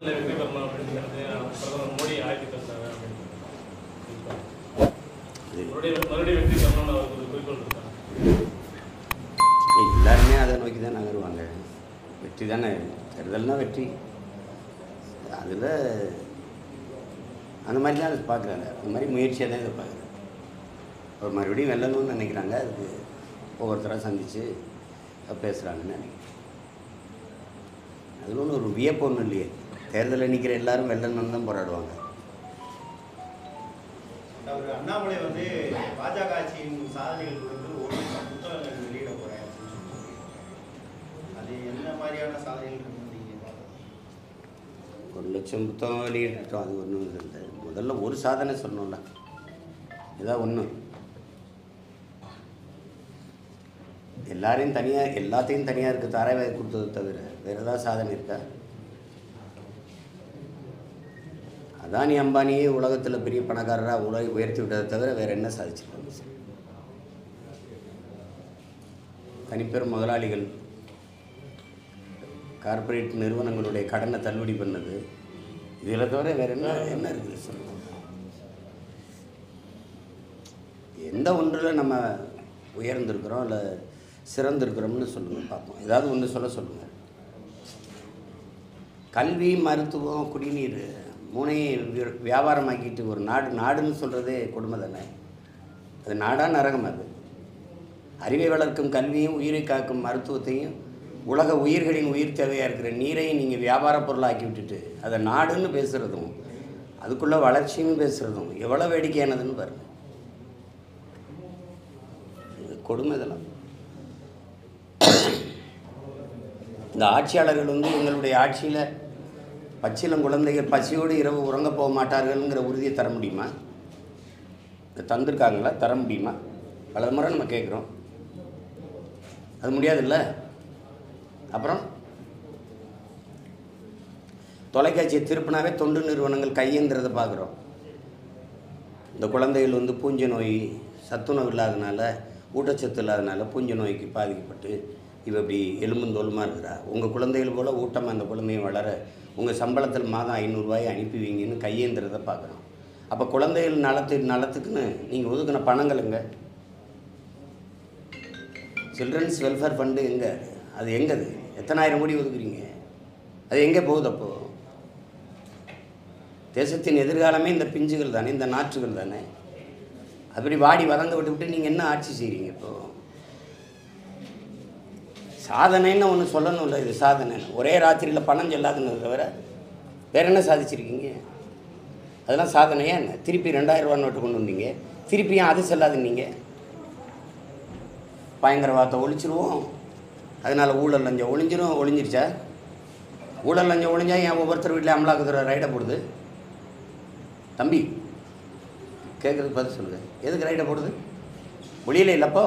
வெற்றி பெறணும் அப்படிங்கிறது பிரதமர் மோடி ஆய்வு தந்தாங்க அப்படின்னு மறுபடியும் மறுபடியும் வெற்றி பெறணும்னு அவருக்கு ஒரு குறிக்கோள் இருக்காங்க எல்லாருமே அதை நோக்கி தான் நகருவாங்க வெற்றி தானே தேர்தல்னா வெற்றி அதில் அந்த மாதிரி தான் அதை பார்க்குறாங்க அந்த மாதிரி முயற்சியாக தான் இதை பார்க்குறாங்க அவர் மறுபடியும் வெல்லணும்னு நினைக்கிறாங்க அதுக்கு ஒவ்வொருத்தராக சந்தித்து பேசுகிறாங்கன்னு நினைக்கிறேன் அதில் ஒன்றும் ஒரு வியப்பு ஒன்றும் இல்லையே தேர்தலில் நிற்கிற எல்லாரும் வெல்லணும்னு தான் போராடுவாங்க அவர் அண்ணாமலை வந்து பாஜக ஆட்சியின் சாதனைகள் குறித்து ஒரு லட்சம் புத்தகங்கள் வெளியிட போறேன் அப்படின்னு சொல்லி சொல்லியிருக்காரு. அது என்ன மாதிரியான சாதனைகள் இருக்குன்னு நீங்க பார்க்கணும் ஒரு லட்சம் புத்தகம் வெளியிட்டோம் அது ஒன்றும் இல்லை முதல்ல ஒரு சாதனை சொல்லணும்ல இதான் ஒன்று எல்லாரையும் தனியாக எல்லாத்தையும் தனியாக இருக்க தாராவாய் கொடுத்தது தவிர வேறு ஏதாவது சாதனை இருக்கா அதானி அம்பானியே உலகத்தில் பெரிய பணக்காரராக உலக உயர்த்தி விட்டதை தவிர வேறு என்ன சாதிச்சிருக்காங்க சார் தனிப்பெரும் முதலாளிகள் கார்ப்பரேட் நிறுவனங்களுடைய கடனை தள்ளுபடி பண்ணது இதில் தவிர வேறு என்ன என்ன இருக்குது சொல்லுங்கள் எந்த ஒன்றில் நம்ம உயர்ந்திருக்கிறோம் இல்லை சிறந்திருக்கிறோம்னு சொல்லுங்கள் பார்ப்போம் ஏதாவது ஒன்று சொல்ல சொல்லுங்கள் கல்வி மருத்துவம் குடிநீர் மூணையும் வி- வியாபாரமாக்கிட்டு ஒரு நாடு நாடுன்னு சொல்கிறதே கொடுமை தானே அது நாடா நரகம் அது அறிவை வளர்க்கும் கல்வியும் உயிரை காக்கும் மருத்துவத்தையும் உலக உயிர்களின் உயிர் தேவையாக இருக்கிற நீரையும் நீங்கள் வியாபார பொருளாக்கி விட்டுட்டு அதை நாடுன்னு பேசுகிறதும் அதுக்குள்ளே வளர்ச்சின்னு பேசுகிறதும் எவ்வளோ வேடிக்கையானதுன்னு பாருங்க இது கொடுமை இதெல்லாம் இந்த ஆட்சியாளர்கள் வந்து எங்களுடைய ஆட்சியில் பச்சிலம் குழந்தைகள் பசியோடு இரவு உறங்க போக மாட்டார்கள்ங்கிற உறுதியை தர முடியுமா இதை தந்திருக்காங்களா தர முடியுமா பல முறை நம்ம கேட்குறோம் அது முடியாதுல்ல அப்புறம் தொலைக்காட்சியை திருப்பினாவே தொண்டு நிறுவனங்கள் கையேந்திரதை பார்க்குறோம் இந்த குழந்தைகள் வந்து பூஞ்சை நோய் சத்துணவு இல்லாதனால ஊட்டச்சத்து இல்லாதனால பூஞ்சை நோய்க்கு பாதிக்கப்பட்டு இவ இப்படி எலும்பும் தோலுமா இருக்கிறா உங்கள் குழந்தைகள் போல் ஊட்டமாக அந்த குழந்தையும் வளர உங்கள் சம்பளத்தில் மாதம் ஐநூறுரூவாய் அனுப்புவீங்கன்னு கையேந்திரதை பார்க்குறோம் அப்போ குழந்தைகள் நலத்து நலத்துக்குன்னு நீங்கள் ஒதுக்கின பணங்களுங்க சில்ட்ரன்ஸ் வெல்ஃபேர் ஃபண்டு எங்கே அது எங்கே அது எத்தனாயிரம் கோடி ஒதுக்குறீங்க அது எங்கே போகுது அப்போ தேசத்தின் எதிர்காலமே இந்த பிஞ்சுகள் தானே இந்த நாற்றுகள் தானே அப்படி வாடி வதங்க விட்டு விட்டு நீங்கள் என்ன ஆட்சி செய்கிறீங்க இப்போ சாதனைன்னு ஒன்று சொல்லணும்ல இது சாதனை ஒரே ராத்திரியில் பணம் செல்லாதுன்னு தவிர வேற என்ன சாதிச்சிருக்கீங்க அதெல்லாம் சாதனையா என்ன திருப்பி ரெண்டாயிரம் ரூபா நோட்டு கொண்டு வந்தீங்க திருப்பியும் அது செல்லாதுன்னீங்க பயங்கரவாதத்தை ஒழிச்சிருவோம் அதனால் ஊழல் லஞ்சம் ஒழிஞ்சிரும் ஒழிஞ்சிருச்சா ஊழல் லஞ்சம் ஒழிஞ்சா ஏன் ஒவ்வொருத்தர் வீட்டில் அமலாக்கத்துறை ரைடை போடுது தம்பி கேட்குறது பதில் சொல்லுங்க எதுக்கு ரைடை போடுது ஒளியில இல்லப்போ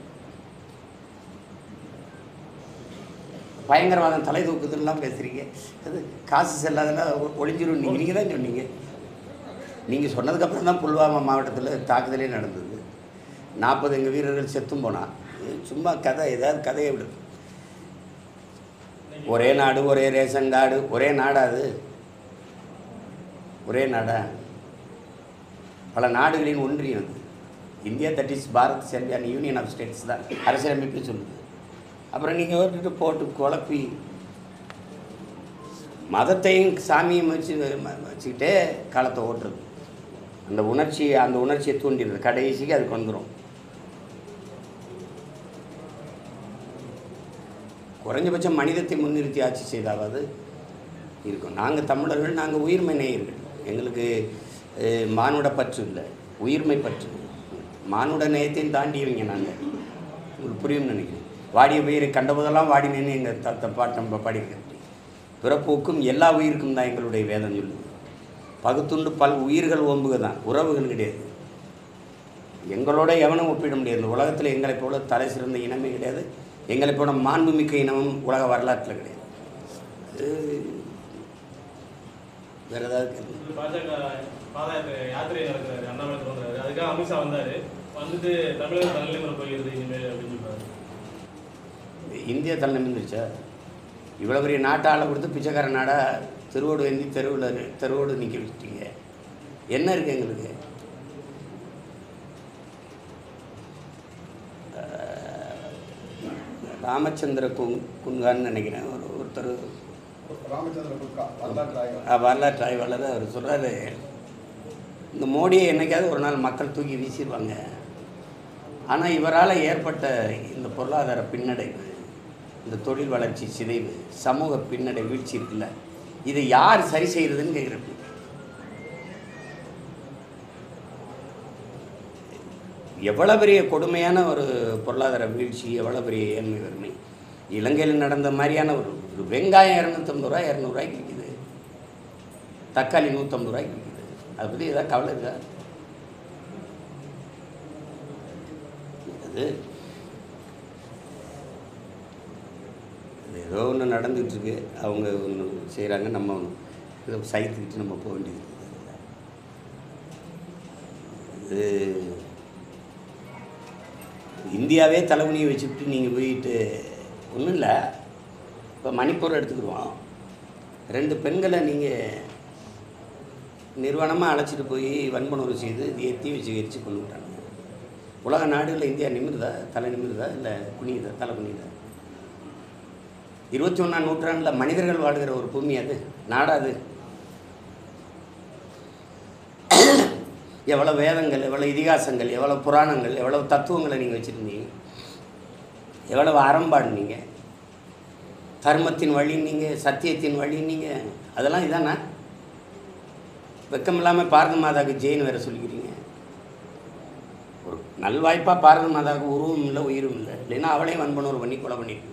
பயங்கரவாதம் தலை தூக்குதுன்னெலாம் பேசுகிறீங்க அது காசு செல்லாதெல்லாம் ஒ- ஒளிஞ்சிரும் நீங்கள் நீங்கள் தான் சொன்னீங்க நீங்கள் சொன்னதுக்கப்புறம் தான் புல்வாமா மாவட்டத்தில் தாக்குதலே நடந்தது நாற்பது எங்கள் வீரர்கள் செத்தும் போனா இது சும்மா கதை ஏதாவது கதையை விடு ஒரே நாடு ஒரே ரேஷன் கார்டு ஒரே நாடா அது ஒரே நாடா பல நாடுகளின் ஒன்றியம் அது இந்தியா தட் இஸ் பாரத் சென்பியான் யூனியன் ஆஃப் ஸ்டேட்ஸ் தான் அரசியலமைப்பு சொல்லுது அப்புறம் நீங்கள் வந்துட்டு போட்டு குழப்பி மதத்தையும் சாமியும் வச்சு ம- வச்சுக்கிட்டே காலத்தை ஓட்டுறது அந்த உணர்ச்சி அந்த உணர்ச்சியை தூண்டிடுது கடைசிக்கு அதுக்கு வந்துடும் குறைஞ்சபட்சம் மனிதத்தை முன்னிறுத்தி ஆட்சி செய்தாவது இருக்கும் நாங்கள் தமிழர்கள் நாங்கள் உயிர்மை நேயர்கள் எங்களுக்கு அஹ், மானுட பற்று இல்லை உயிர்மை பற்று மானுட நேயத்தையும் தாண்டியவங்க நாங்கள் உங்களுக்கு புரியும்னு நினைக்கிறேன் வாடிய பயிரை கண்டபோதெல்லாம் வாடினேன்னு எங்கள் த பாட்டு நம்ம பாடியிருக்கேன் பிறப்போக்கும் எல்லா உயிருக்கும் தான் எங்களுடைய வேதம் சொல்லுது பகுத்துண்டு பல் உயிர்கள் ஓம்புக தான் உறவுகள் கிடையாது எங்களோட எவனும் ஒப்பிட முடியாது இந்த உலகத்தில் எங்களைப் போல தலை சிறந்த இனமே கிடையாது எங்களைப் போல மாண்புமிக்க இனமும் உலக வரலாற்றில் கிடையாது அது வேற ஏதாவது கேள்வி? இது பாஜக பாத யாத்திரை யாத்திரை நடக்கிறாரு அண்ணாமலை தோன்றாரு அதுக்காக அமித்ஷா வந்தாரு வந்துட்டு தமிழக தலைமுறை போகிறது இனிமேல் அப்படின்னு சொல்றாரு இந்தியா தலை நிமிந்துருச்சா இவ்வளோ பெரிய நாட்டை ஆள கொடுத்து பிச்சைக்கார நாடாக தெருவோடு ஏந்தி தெருவில் தெருவோடு நிற்க வச்சிட்டீங்க என்ன இருக்குது எங்களுக்கு அஹ், ராமச்சந்திர குங் குன்கான்னு நினைக்கிறேன் ஒரு ஒருத்தர் ராமச்சந்திர குப்கா வரலாற்று ஆய்வாளர் அஹ், வரலாற்று ஆய்வாளர் அவர் சொல்கிறாரு இந்த மோடியை என்னைக்காவது ஒரு நாள் மக்கள் தூக்கி வீசிடுவாங்க ஆனால் இவரால் ஏற்பட்ட இந்த பொருளாதார பின்னடைவு இந்த தொழில் வளர்ச்சி சிதைவு சமூக பின்னடை வீழ்ச்சி இருக்குல்ல இதை யார் சரி செய்கிறதுன்னு கேட்குறது எவ்வளோ பெரிய கொடுமையான ஒரு பொருளாதார வீழ்ச்சி எவ்வளோ பெரிய ஏழ்மை வறுமை இலங்கையில் நடந்த மாதிரியான ஒரு ஒரு வெங்காயம் இரநூத்தம்பது ரூபா இரநூறுவாய்க்கு விற்கிது தக்காளி நூற்றம்பது ரூபாய்க்கு விற்கிது அதை பற்றி ஏதாவது கவலை இருக்கா அது அது ஏதோ ஒன்று நடந்துகிட்டு இருக்கு அவங்க ஒன்று செய்கிறாங்க நம்ம ஒன்று இதை சைத்துக்கிட்டு நம்ம போக வேண்டியது இருக்குது. இது இந்தியாவே தலைவனியை வச்சுக்கிட்டு நீங்கள் போயிட்டு ஒன்றும் இல்லை இப்போ மணிப்பூர் எடுத்துக்கிடுவோம் ரெண்டு பெண்களை நீங்கள் நிறுவனமாக அழைச்சிட்டு போய் வன்புணர்வு செய்து ஏற்றி வச்சு எரிச்சு கொண்டு விட்டாங்க உலக நாடுகளில் இந்தியா நிமிருதா தலை நிமிருதா இல்லை குனியுதா தலை குனியுதா இருபத்தி ஒன்றாம் நூற்றாண்டில் மனிதர்கள் வாழ்கிற ஒரு பூமி அது நாடா அது எவ்வளோ வேதங்கள் எவ்வளோ இதிகாசங்கள் எவ்வளோ புராணங்கள் எவ்வளோ தத்துவங்களை நீங்கள் வச்சுருந்தீங்க எவ்வளவு அறம்பாடுனீங்க தர்மத்தின் வழி நீங்கள் சத்தியத்தின் வழி நீங்கள் அதெல்லாம் இதானா வெக்கம் இல்லாமல் பாரத மாதாவுக்கு ஜெயின் வேற சொல்லிக்கிறீங்க ஒரு நல்வாய்ப்பாக பாரத மாதாவுக்கு உருவம் இல்லை உயிரும் இல்லை இல்லைன்னா அவளே வன்பனூர் பண்ணி கொலை பண்ணியிருக்கீங்க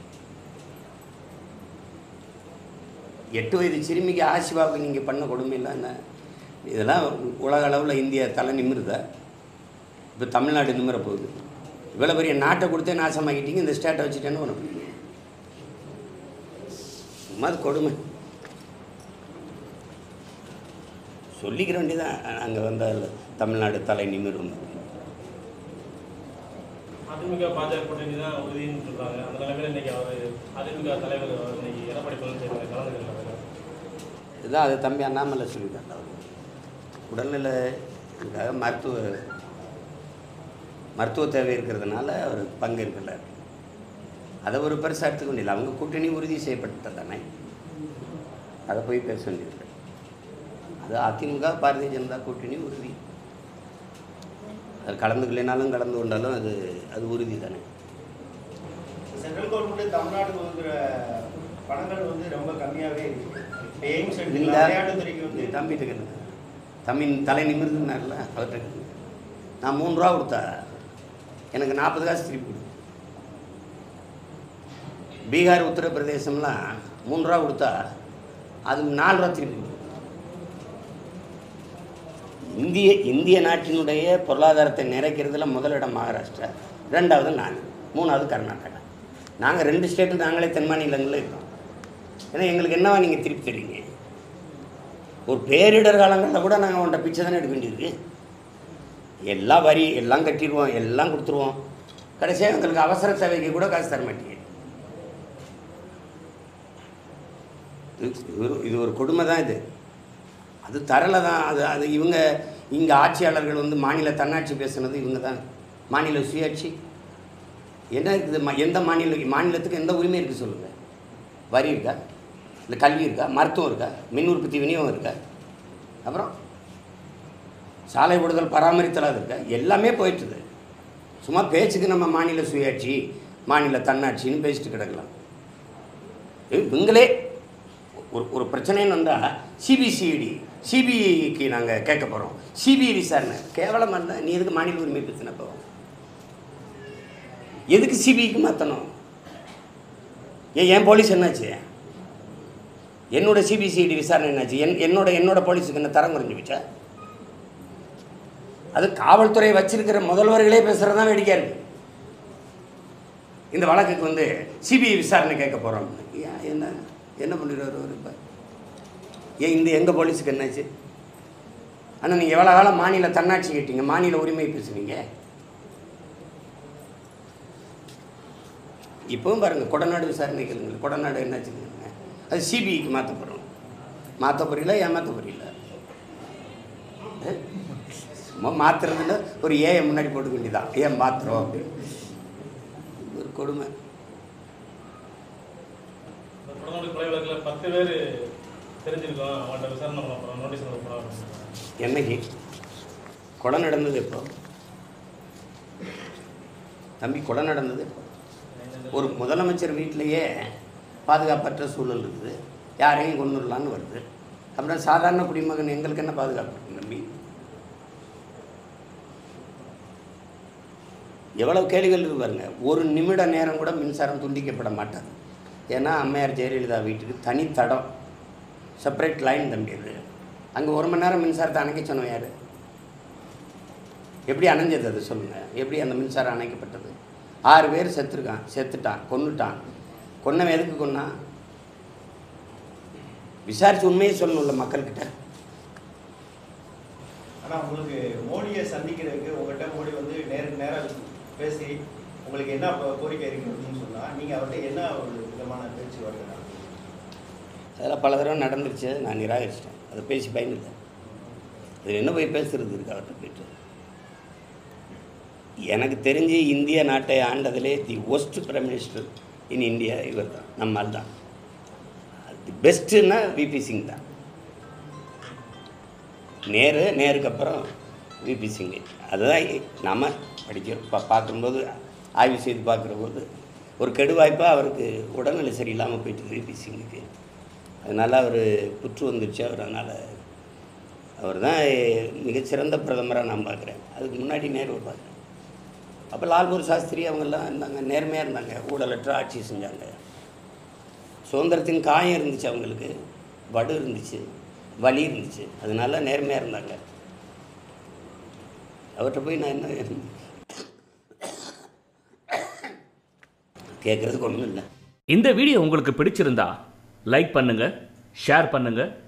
எட்டு வயது சிறுமிக்கு ஆசிவாவுக்கு நீங்கள் பண்ண கொடுமை இல்லை என்ன இதெல்லாம் உலக அளவில் இந்தியா தலை நிமிருதா இப்போ தமிழ்நாடு நிமிர போகுது இவ்வளோ பெரிய நாட்டை கொடுத்தே நாசமாக்கிட்டீங்க இந்த ஸ்டேட்டை வச்சுட்டேன்னு ஒன்று பண்ணீங்க சும்மா அது கொடுமை சொல்லிக்கிற வேண்டியதான் அங்கே வந்த தமிழ்நாடு தலை நிமிரும் அதிமுக பாஜக கூட்டணி தான் உறுதின்னு சொல்றாங்க அந்த நிலைமையில இன்னைக்கு அவர் அதிமுக தலைவர் அவர் இன்னைக்கு எடப்பாடி பழனிசாமி கலந்துக்கிறாங்க இதுதான் அது தம்பி அண்ணாமலை சொல்லியிருக்காங்க அவர் உடல்நிலை இதுக்காக மருத்துவ மருத்துவ தேவை இருக்கிறதுனால அவர் பங்கேற்கல அதை ஒரு பெருசாக எடுத்துக்க வேண்டியது அவங்க கூட்டணி உறுதி செய்யப்பட்டது தானே அதை போய் பேச வேண்டியது அது அதிமுக பாரதிய ஜனதா கூட்டணி உறுதி அது கலந்துக்கலைனாலும் கலந்து கொண்டாலும் அது அது உறுதி தானே சென்ட்ரல் கவர்மெண்ட் தமிழ்நாட்டுக்கு ஒதுக்குற பணங்கள் வந்து ரொம்ப கம்மியாகவே இருக்கு இப்போ எய்ம்ஸ் எடுத்துக்கலாம் இந்த விளையாட்டுத்துறைக்கு வந்து தம்பிட்டு கேளுங்க தம்பி தலை நிமிர்ந்துனார்ல அவர்கிட்ட கேளுங்க நான் மூணு ரூபா கொடுத்தா எனக்கு நாற்பது காசு திருப்பி கொடு பீகார் உத்தரப்பிரதேசம்லாம் மூணு ரூபா கொடுத்தா அது நாலு ரூபா திருப்பி கொடு இந்திய இந்திய நாட்டினுடைய பொருளாதாரத்தை நிறைக்கிறதுல முதலிடம் மகாராஷ்டிரா ரெண்டாவது நான் மூணாவது கர்நாடகா நாங்கள் ரெண்டு ஸ்டேட்டு நாங்களே தென் மாநிலங்களில் இருக்கோம் ஏன்னா எங்களுக்கு என்னவா நீங்கள் திருப்பி தருவீங்க ஒரு பேரிடர் காலங்களில் கூட நாங்கள் உன்ட்ட பிச்சை தானே எடுக்க வேண்டியிருக்கு எல்லாம் வரி எல்லாம் கட்டிடுவோம் எல்லாம் கொடுத்துருவோம் கடைசியாக எங்களுக்கு அவசர தேவைக்கு கூட காசு தர மாட்டீங்க இது ஒரு இது ஒரு கொடுமை தான் இது அது தரலை தான் அது அது இவங்க இங்கே ஆட்சியாளர்கள் வந்து மாநில தன்னாட்சி பேசுனது இவங்க தான் மாநில சுயாட்சி என்ன இருக்குது ம- எந்த மாநில மாநிலத்துக்கு எந்த உரிமை இருக்குது சொல்லுங்கள் வரி இருக்கா இல்லை கல்வி இருக்கா மருத்துவம் இருக்கா மின் உற்பத்தி விநியோகம் இருக்கா அப்புறம் சாலை விடுதல் பராமரித்தல் அது இருக்கா எல்லாமே போயிட்டுது சும்மா பேச்சுக்கு நம்ம மாநில சுயாட்சி மாநில தன்னாட்சின்னு பேசிட்டு கிடக்கலாம் இவங்களே ஒரு ஒரு பிரச்சனைன்னு வந்தால் சிபிசிஐடி சிபிஐக்கு நாங்கள் கேட்க போகிறோம் சிபிஐ விசாரணை கேவலமாக இருந்தால் நீ எதுக்கு மாநில உரிமை பிரச்சனை எதுக்கு சிபிஐக்கு மாற்றணும் ஏன் என் போலீஸ் என்னாச்சு என்னோட சிபிசிஐடி விசாரணை என்னாச்சு என் என்னோட என்னோட போலீஸுக்கு என்ன தரம் குறைஞ்சு போச்சா அது காவல்துறை வச்சிருக்கிற முதல்வர்களே பேசுகிறது தான் வேடிக்கையாக இருக்குது இந்த வழக்குக்கு வந்து சிபிஐ விசாரணை கேட்க போகிறோம் ஏன் என்ன என்ன பண்ணிடுவார் அவர் இப்போ ஏன் இந்த எங்கள் போலீஸுக்கு என்னாச்சு ஆனால் நீங்கள் எவ்வளோ காலம் மாநில தன்னாட்சி கேட்டீங்க மாநில உரிமை பேசுனீங்க இப்பவும் பாருங்கள் கொடநாடு விசாரணை கேளுங்க கொடநாடு என்னாச்சுங்க அது சிபிஐக்கு மாற்ற போகிறோம் மாற்ற புரியல ஏமாற்ற புரியல சும்மா மாற்றுறதுல ஒரு ஏயை முன்னாடி போட்டுக்க வேண்டியதான் ஏன் மாத்துறோம் அப்படின்னு இது ஒரு கொடுமை இந்த குடநாடு கொலை வழக்கில் பத்து பேர் தெரிஞ்சிருக்கோம் அவங்கள்ட்ட விசாரணை பண்ண போகிறோம் நோட்டீஸ் பண்ண போகிறோம் என்னைக்கு கொலை நடந்தது எப்போ தம்பி கொலை நடந்தது எப்போ ஒரு முதலமைச்சர் வீட்டிலேயே பாதுகாப்பற்ற சூழல் இருக்குது யாரையும் கொண்டுடலான்னு வருது அப்புறம் சாதாரண குடிமகன் எங்களுக்கு என்ன பாதுகாப்பு இருக்கு தம்பி எவ்வளவு கேள்விகள் இருக்கு பாருங்க ஒரு நிமிட நேரம் கூட மின்சாரம் துண்டிக்கப்பட மாட்டாது ஏன்னா அம்மையார் ஜெயலலிதா வீட்டுக்கு தனி தடம் செப்பரேட் லைன் தம்பி அது அங்கே ஒரு மணி நேரம் மின்சாரத்தை அணைக்க சொன்னோம் யார் எப்படி அணைஞ்சது அது சொல்லுங்கள் எப்படி அந்த மின்சாரம் அணைக்கப்பட்டது ஆறு பேர் செத்துருக்கான் செத்துட்டான் கொன்னுட்டான் கொன்னவன் எதுக்கு கொன்னான் விசாரிச்சு உண்மையை சொல்லணும்ல மக்கள்கிட்ட ஆனா உங்களுக்கு மோடியை சந்திக்கிறதுக்கு உங்கள்கிட்ட மோடி வந்து நேருக்கு நேராக பேசி உங்களுக்கு என்ன ப- கோரிக்கை இருக்கு அப்படின்னு சொன்னா நீங்க அவர்கிட்ட என்ன ஒரு விதமான பேச்சுவார்த்தை நடத்துவீங்க? அதெல்லாம் பல தடவை நடந்துருச்சு நான் நிராகரிச்சிட்டேன் அதை பேசி பயனில்லை அது என்ன போய் பேசுறது இருக்கு அவர்கிட்ட போயிட்டு எனக்கு தெரிஞ்சு இந்திய நாட்டை ஆண்டதிலே the worst prime minister in India இவர் தான் நம்மால் தான் தி பெஸ்ட்டுன்னா விபி சிங் தான் நேரு நேருக்கு அப்புறம் விபி சிங் அதுதான் நாம் படிக்க பா பார்க்கும்போது ஆய்வு செய்து பார்க்குற போது ஒரு கெடுவாய்ப்பாக அவருக்கு உடல்நிலை சரியில்லாமல் போயிட்டு விபி சிங்குக்கு அதனால் அவர் புற்று வந்துருச்சு அவர் அதனால் அவர் தான் மிகச்சிறந்த பிரதமராக நான் பார்க்குறேன் அதுக்கு முன்னாடி நேரு பார்க்குறேன் அப்போ லால்பூர் சாஸ்திரி அவங்கெல்லாம் இருந்தாங்க நேர்மையாக இருந்தாங்க ஊழலற்ற ஆட்சி செஞ்சாங்க சுதந்திரத்தின் காயம் இருந்துச்சு அவங்களுக்கு வடு இருந்துச்சு வலி இருந்துச்சு அதனால நேர்மையாக இருந்தாங்க அவர்கிட்ட போய் நான் என்ன கேட்குறதுக்கு ஒன்றும் இல்லை இந்த வீடியோ உங்களுக்கு பிடிச்சிருந்தா லைக் பண்ணுங்க ஷேர் பண்ணுங்க